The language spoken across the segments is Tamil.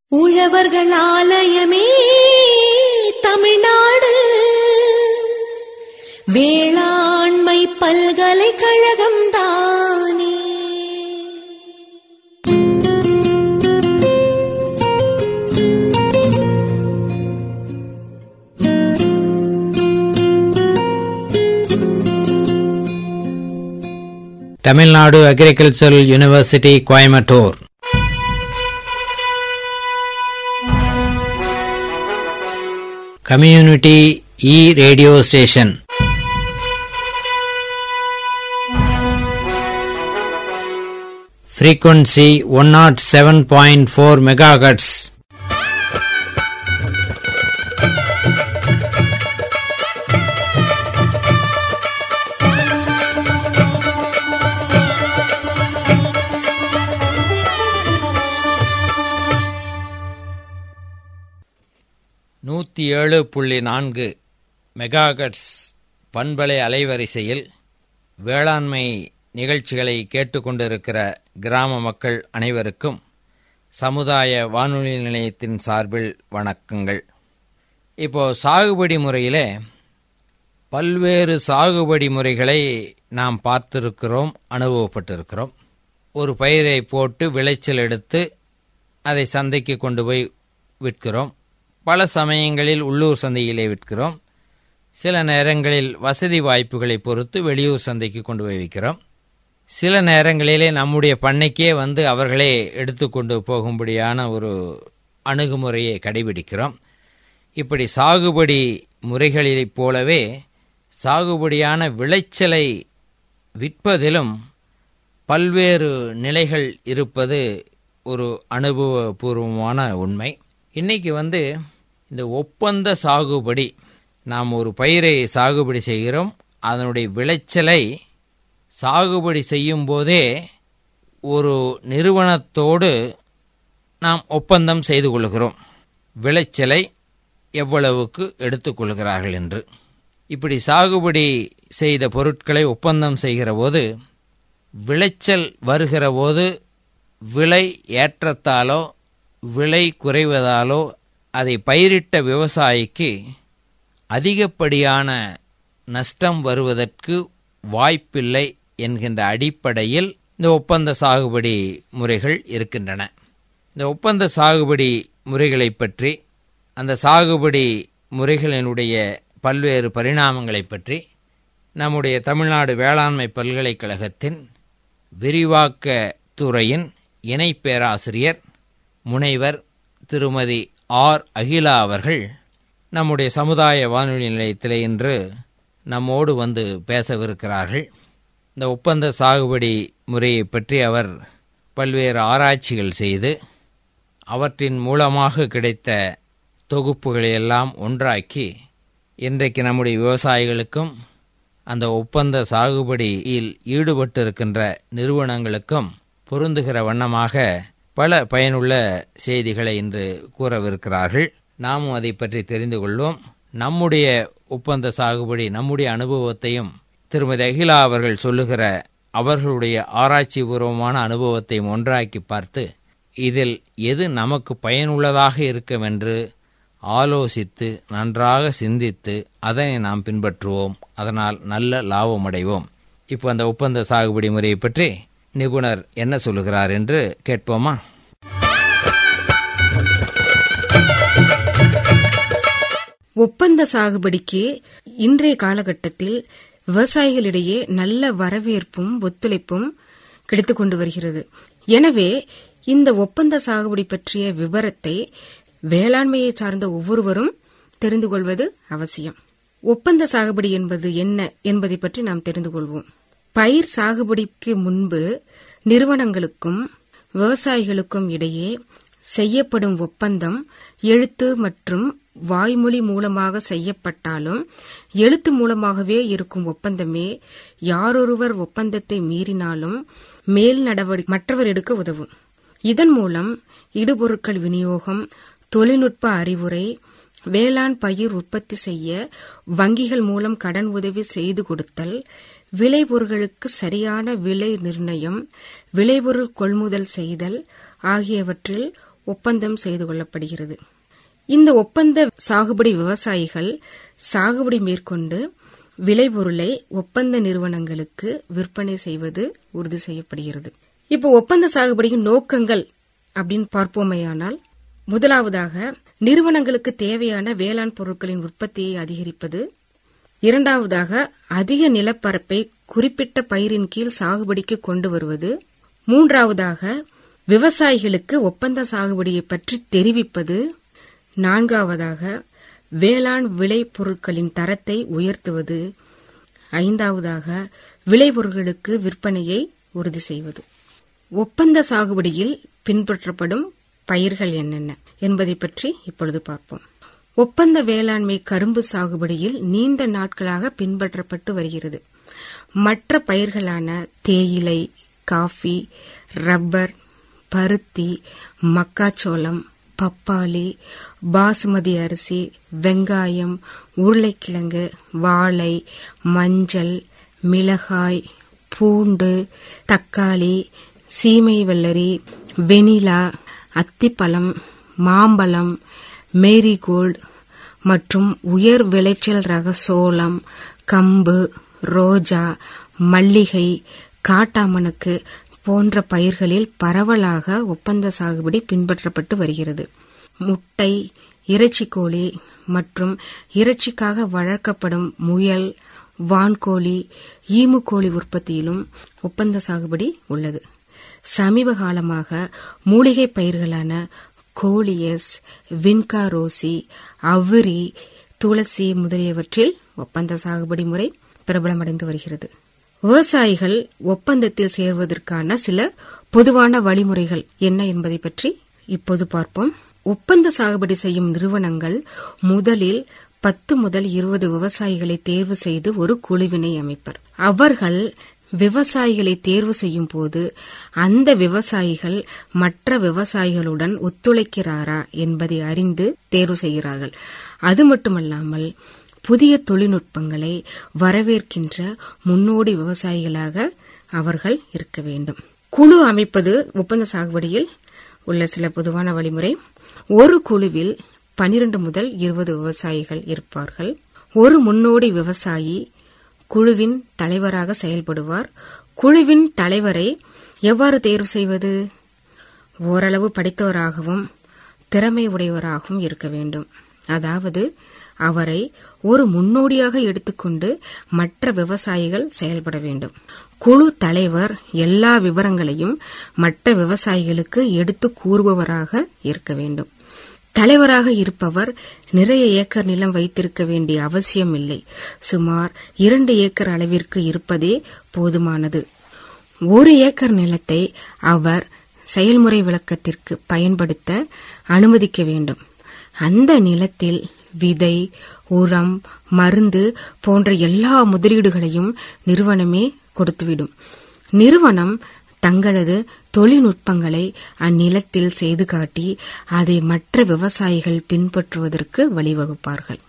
உழவர்கள் ஆலயமே தமிழ்நாடு வேளாண்மை பல்கலைக்கழகம் தானே Tamil Nadu agricultural university Coimbatore community இ radio station frequency one nought seven point four megahertz நூற்றி ஏழு புள்ளி நான்கு மெகாகட்ஸ் பண்பலை அலைவரிசையில் வேளாண்மை நிகழ்ச்சிகளை கேட்டுக்கொண்டிருக்கிற கிராம மக்கள் அனைவருக்கும் சமுதாய வானொலி நிலையத்தின் சார்பில் வணக்கங்கள் இப்போ சாகுபடி முறையிலே பல்வேறு சாகுபடி முறைகளை நாம் பார்த்திருக்கிறோம் அனுபவப்பட்டிருக்கிறோம் ஒரு பயிரை போட்டு விளைச்சல் எடுத்து அதை சந்தைக்கு கொண்டு போய் விற்கிறோம் பல சமயங்களில் உள்ளூர் சந்தையிலே விற்கிறோம் சில நேரங்களில் வசதி வாய்ப்புகளை பொறுத்து வெளியூர் சந்தைக்கு கொண்டு போய் விற்கிறோம் சில நேரங்களிலே நம்முடைய பண்ணைக்கே வந்து அவர்களே எடுத்துக்கொண்டு போகும்படியான ஒரு அணுகுமுறையை கடைபிடிக்கிறோம் இப்படி சாகுபடி முறைகளைப் போலவே சாகுபடியான விளைச்சலை விற்பதிலும் பல்வேறு நிலைகள் இருப்பது ஒரு அனுபவபூர்வமான உண்மை இன்னைக்கு வந்து இந்த ஒப்பந்த சாகுபடி நாம் ஒரு பயிரை சாகுபடி செய்கிறோம் அதனுடைய விளைச்சலை சாகுபடி செய்யும் போதே ஒரு நிறுவனத்தோடு நாம் ஒப்பந்தம் செய்து கொள்கிறோம் விளைச்சலை எவ்வளவுக்கு எடுத்துக்கொள்கிறார்கள் என்று இப்படி சாகுபடி செய்த பொருட்களை ஒப்பந்தம் செய்கிற போது விளைச்சல் வருகிற போது விலை ஏற்றத்தாலோ விலை குறைவதாலோ அதை பயிரிட்ட விவசாயிக்கு அதிகப்படியான நஷ்டம் வருவதற்கு வாய்ப்பில்லை என்கின்ற அடிப்படையில் இந்த ஒப்பந்த சாகுபடி முறைகள் இருக்கின்றன இந்த ஒப்பந்த சாகுபடி முறைகளை பற்றி அந்த சாகுபடி முறைகளினுடைய பல்வேறு பரிணாமங்களை பற்றி நம்முடைய தமிழ்நாடு வேளாண்மை பல்கலைக்கழகத்தின் விரிவாக்க துறையின் இணை பேராசிரியர் முனைவர் திருமதி ஆர் அகிலா அவர்கள் நம்முடைய சமுதாய வானொலி நிலையத்தில் இன்று நம்மோடு வந்து பேசவிருக்கிறார்கள் இந்த ஒப்பந்த சாகுபடி முறையை பற்றி அவர் பல்வேறு ஆராய்ச்சிகள் செய்து அவற்றின் மூலமாக கிடைத்த தொகுப்புகளை எல்லாம் ஒன்றாக்கி இன்றைக்கு நம்முடைய விவசாயிகளுக்கும் அந்த ஒப்பந்த சாகுபடியில் ஈடுபட்டிருக்கின்ற நிறுவனங்களுக்கும் பொருந்துகிற வண்ணமாக பல பயனுள்ள செய்திகளை இன்று கூறவிருக்கிறார்கள் நாமும் அதை பற்றி தெரிந்து கொள்வோம் நம்முடைய ஒப்பந்த சாகுபடி நம்முடைய அனுபவத்தையும் திருமதி அகிலா அவர்கள் சொல்லுகிற அவர்களுடைய ஆராய்ச்சி பூர்வமான அனுபவத்தையும் ஒன்றாக்கி பார்த்து இதில் எது நமக்கு பயனுள்ளதாக இருக்கும் என்று ஆலோசித்து நன்றாக சிந்தித்து அதனை நாம் பின்பற்றுவோம் அதனால் நல்ல லாபம் அடைவோம் இப்போ அந்த ஒப்பந்த சாகுபடி முறையை பற்றி நிபுணர் என்ன சொல்லுகிறார் என்று கேட்போமா ஒப்பந்த சாகுபடிக்கு இன்றைய காலகட்டத்தில் விவசாயிகளிடையே நல்ல வரவேற்பும் ஒத்துழைப்பும் கிடைத்துக் கொண்டு வருகிறது எனவே இந்த ஒப்பந்த சாகுபடி பற்றிய விவரத்தை வேளாண்மையை சார்ந்த ஒவ்வொருவரும் தெரிந்து கொள்வது அவசியம் ஒப்பந்த சாகுபடி என்பது என்ன என்பதை பற்றி நாம் தெரிந்து கொள்வோம் பயிர் சாகுபடிக்கு முன்பு நிறுவனங்களுக்கும் விவசாயிகளுக்கும் இடையே செய்யப்படும் ஒப்பந்தம் எழுத்து மற்றும் வாய்மொழி மூலமாக செய்யப்பட்டாலும் எழுத்து மூலமாகவே இருக்கும் ஒப்பந்தமே யாரொருவர் ஒப்பந்தத்தை மீறினாலும் மேல் நடவடிக்கை மற்றவர் எடுக்க உதவும் இதன் மூலம் இடுபொருட்கள் விநியோகம் தொழில்நுட்ப அறிவுரை வேளாண் பயிர் உற்பத்தி செய்ய வங்கிகள் மூலம் கடன் உதவி செய்து கொடுத்தல் விளைபொருட்களுக்கு சரியான விலை நிர்ணயம் விளைபொருள் கொள்முதல் செய்தல் ஆகியவற்றில் ஒப்பந்தம் செய்து கொள்ளப்படுகிறது இந்த ஒப்பந்த சாகுபடி விவசாயிகள் சாகுபடி மேற்கொண்டு விளைபொருளை ஒப்பந்த நிறுவனங்களுக்கு விற்பனை செய்வது உறுதி செய்யப்படுகிறது இப்போ ஒப்பந்த சாகுபடியின் நோக்கங்கள் அப்படின்னு பார்ப்போமேயானால் முதலாவதாக நிறுவனங்களுக்கு தேவையான வேளாண் பொருட்களின் உற்பத்தியை அதிகரிப்பது இரண்டாவதாக அதிக நிலப்பரப்பை குறிப்பிட்ட பயிரின் கீழ் சாகுபடிக்கு கொண்டு வருவது மூன்றாவதாக விவசாயிகளுக்கு ஒப்பந்த சாகுபடியை பற்றி தெரிவிப்பது நான்காவதாக வேளாண் விளைபொருட்களின் தரத்தை உயர்த்துவது ஐந்தாவதாக விளைபொருட்களுக்கு விற்பனையை உறுதி செய்வது ஒப்பந்த சாகுபடியில் பின்பற்றப்படும் பயிர்கள் என்னென்ன என்பதை பற்றி இப்பொழுது பார்ப்போம் ஒப்பந்த வேளாண்மை கரும்பு சாகுபடியில் நீண்ட நாட்களாக பின்பற்றப்பட்டு வருகிறது மற்ற பயிர்களான தேயிலை காஃபி ரப்பர் பருத்தி மக்காச்சோளம் பப்பாளி பாசுமதி அரிசி வெங்காயம் உருளைக்கிழங்கு வாழை மஞ்சள் மிளகாய் பூண்டு தக்காளி சீமை வெள்ளரி வெனிலா அத்திப்பழம் மாம்பழம் மேரிகோல்டு மற்றும் உயர் விளைச்சல் ரக சோளம் கம்பு ரோஜா மல்லிகை காட்டாமணக்கு போன்ற பயிர்களில் பரவலாக ஒப்பந்த சாகுபடி பின்பற்றப்பட்டு வருகிறது முட்டை இறைச்சிக்கோழி மற்றும் இறைச்சிக்காக வளர்க்கப்படும் முயல் வான்கோழி ஈமுக்கோழி உற்பத்தியிலும் ஒப்பந்த சாகுபடி உள்ளது சமீப காலமாக மூலிகை பயிர்களான கோலியஸ் வின்கா ரோசி அவ்விரி துளசி முதலியவற்றில் ஒப்பந்த சாகுபடி முறை பிரபலமடைந்து வருகிறது விவசாயிகள் ஒப்பந்தத்தில் சேர்வதற்கான சில பொதுவான வழிமுறைகள் என்ன என்பதை பற்றி இப்போது பார்ப்போம் ஒப்பந்த சாகுபடி செய்யும் நிறுவனங்கள் முதலில் பத்து முதல் இருபது விவசாயிகளை தேர்வு செய்து ஒரு குழுவினை அமைப்பர் அவர்கள் விவசாயிகளை தேர்வு செய்யும் போது அந்த விவசாயிகள் மற்ற விவசாயிகளுடன் ஒத்துழைக்கிறாரா என்பதை அறிந்து தேர்வு செய்கிறார்கள் அது மட்டுமல்லாமல் புதிய தொழில்நுட்பங்களை வரவேற்கின்ற முன்னோடி விவசாயிகளாக அவர்கள் இருக்க வேண்டும் குழு அமைப்பது ஒப்பந்த சாகுபடியில் உள்ள சில பொதுவான வழிமுறை ஒரு குழுவில் பனிரெண்டு முதல் இருபது விவசாயிகள் இருப்பார்கள் ஒரு முன்னோடி விவசாயி குழுவின் தலைவராக செயல்படுவார் குழுவின் தலைவரை எவ்வாறு தேர்வு செய்வது ஓரளவு படித்தவராகவும் திறமை உடையவராகவும் இருக்க வேண்டும் அதாவது அவரை ஒரு முன்னோடியாக எடுத்துக்கொண்டு மற்ற விவசாயிகள் செயல்பட வேண்டும் குழு தலைவர் எல்லா விவரங்களையும் மற்ற விவசாயிகளுக்கு எடுத்து கூறுபவராக இருக்க வேண்டும் தலைவராக இருப்பவர் நிறைய ஏக்கர் நிலம் வைத்திருக்க வேண்டிய அவசியம் இல்லை சுமார் இரண்டு ஏக்கர் அளவிற்கு இருப்பதே போதுமானது ஒரு ஏக்கர் நிலத்தை அவர் செயல்முறை விளக்கத்திற்கு பயன்படுத்த அனுமதிக்க வேண்டும் அந்த நிலத்தில் விதை உரம் மருந்து போன்ற எல்லா முதலீடுகளையும் நிறுவனமே கொடுத்துவிடும் நிறுவனம் தங்களது தொழில்நுட்பங்களை அந்நிலத்தில் செய்து காட்டி அதை மற்ற விவசாயிகள் பின்பற்றுவதற்கு வழிவகுப்பார்கள்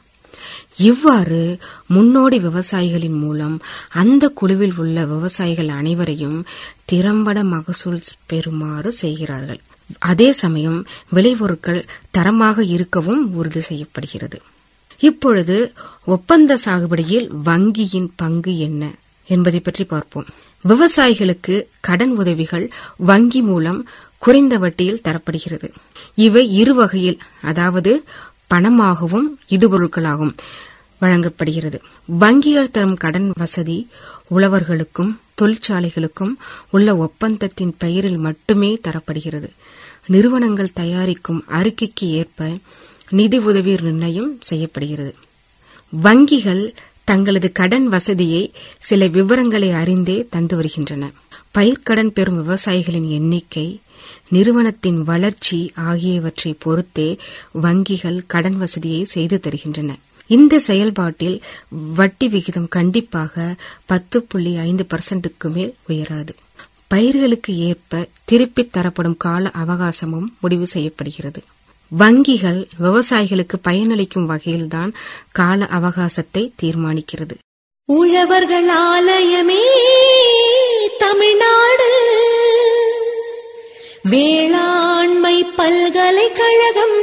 இவ்வாறு முன்னோடி விவசாயிகளின் மூலம் அந்த குழுவில் உள்ள விவசாயிகள் அனைவரையும் திறம்பட மகசூல் பெறுமாறு செய்கிறார்கள் அதே சமயம் விளைபொருட்கள் தரமாக இருக்கவும் உறுதி செய்யப்படுகிறது இப்பொழுது ஒப்பந்த சாகுபடியில் வங்கியின் பங்கு என்ன என்பதை பற்றி பார்ப்போம் விவசாயிகளுக்கு கடன் உதவிகள் வங்கி மூலம் குறைந்த வட்டியில் தரப்படுகிறது இவை இரு வகையில் அதாவது பணமாகவும் இடுபொருட்களாகவும் வழங்கப்படுகிறது வங்கிகள் தரும் கடன் வசதி உழவர்களுக்கும் தொழிற்சாலைகளுக்கும் உள்ள ஒப்பந்தத்தின் பெயரில் மட்டுமே தரப்படுகிறது நிறுவனங்கள் தயாரிக்கும் அறிக்கைக்கு ஏற்ப நிதி உதவி நிர்ணயம் செய்யப்படுகிறது வங்கிகள் தங்களது கடன் வசதியை சில விவரங்களை அறிந்தே தந்து வருகின்றன பயிர்க்கடன் பெறும் விவசாயிகளின் எண்ணிக்கை நிறுவனத்தின் வளர்ச்சி ஆகியவற்றை பொறுத்தே வங்கிகள் கடன் வசதியை செய்து தருகின்றன இந்த செயல்பாட்டில் வட்டி விகிதம் கண்டிப்பாக பத்து புள்ளி ஐந்து பர்சன்ட்டுக்கு மேல் உயராது பயிர்களுக்கு ஏற்ப திருப்பித் தரப்படும் கால அவகாசமும் முடிவு செய்யப்படுகிறது வங்கிகள் விவசாயிகளுக்கு பயனளிக்கும் வகையில்தான் கால அவகாசத்தை தீர்மானிக்கிறது உழவர்கள் ஆலயமே தமிழ்நாடு வேளாண்மை பல்கலைக்கழகம்